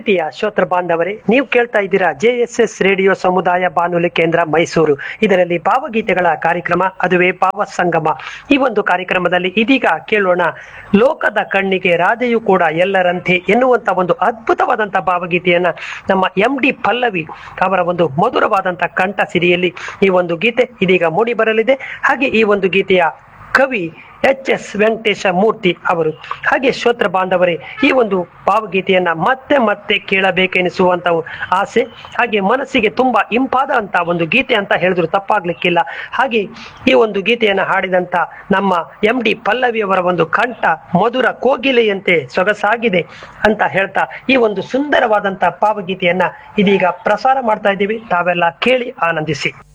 ಪ್ರೀತಿಯ ಶ್ರೋತೃ ಬಾಂಧವರೇ ನೀವು ಕೇಳ್ತಾ ಇದ್ದೀರಾ ಜೆ ಎಸ್ ಎಸ್ ರೇಡಿಯೋ ಸಮುದಾಯ ಬಾನುಲಿ ಕೇಂದ್ರ ಮೈಸೂರು ಇದರಲ್ಲಿ ಭಾವಗೀತೆಗಳ ಕಾರ್ಯಕ್ರಮ ಅದುವೇ ಭಾವ ಸಂಗಮ ಈ ಒಂದು ಕಾರ್ಯಕ್ರಮದಲ್ಲಿ ಇದೀಗ ಕೇಳೋಣ ಲೋಕದ ಕಣ್ಣಿಗೆ ರಾಧೆಯು ಕೂಡ ಎಲ್ಲರಂತೆ ಎನ್ನುವಂತ ಒಂದು ಅದ್ಭುತವಾದಂತ ಭಾವಗೀತೆಯನ್ನ ನಮ್ಮ ಎಂ ಡಿ ಪಲ್ಲವಿ ಅವರ ಒಂದು ಮಧುರವಾದಂತ ಕಂಠ ಸಿರಿಯಲ್ಲಿ ಈ ಒಂದು ಗೀತೆ ಇದೀಗ ಮೂಡಿ ಬರಲಿದೆ ಹಾಗೆ ಈ ಒಂದು ಗೀತೆಯ ಕವಿ ಎಚ್ ಎಸ್ ವೆಂಕಟೇಶ ಮೂರ್ತಿ ಅವರು ಹಾಗೆ ಶ್ರೋತ್ರ ಬಾಂಧವರೇ ಈ ಒಂದು ಭಾವಗೀತೆಯನ್ನ ಮತ್ತೆ ಮತ್ತೆ ಕೇಳಬೇಕೆನಿಸುವಂತ ಆಸೆ ಹಾಗೆ ಮನಸ್ಸಿಗೆ ತುಂಬಾ ಇಂಪಾದಂತ ಒಂದು ಗೀತೆ ಅಂತ ಹೇಳಿದ್ರು ತಪ್ಪಾಗ್ಲಿಕ್ಕಿಲ್ಲ ಹಾಗೆ ಈ ಒಂದು ಗೀತೆಯನ್ನ ಹಾಡಿದಂತ ನಮ್ಮ ಎಂ ಡಿ ಪಲ್ಲವಿ ಅವರ ಒಂದು ಕಂಠ ಮಧುರ ಕೋಗಿಲೆಯಂತೆ ಸೊಗಸಾಗಿದೆ ಅಂತ ಹೇಳ್ತಾ ಈ ಒಂದು ಸುಂದರವಾದಂತ ಭಾವಗೀತೆಯನ್ನ ಇದೀಗ ಪ್ರಸಾರ ಮಾಡ್ತಾ ಇದ್ದೀವಿ ತಾವೆಲ್ಲ ಕೇಳಿ ಆನಂದಿಸಿ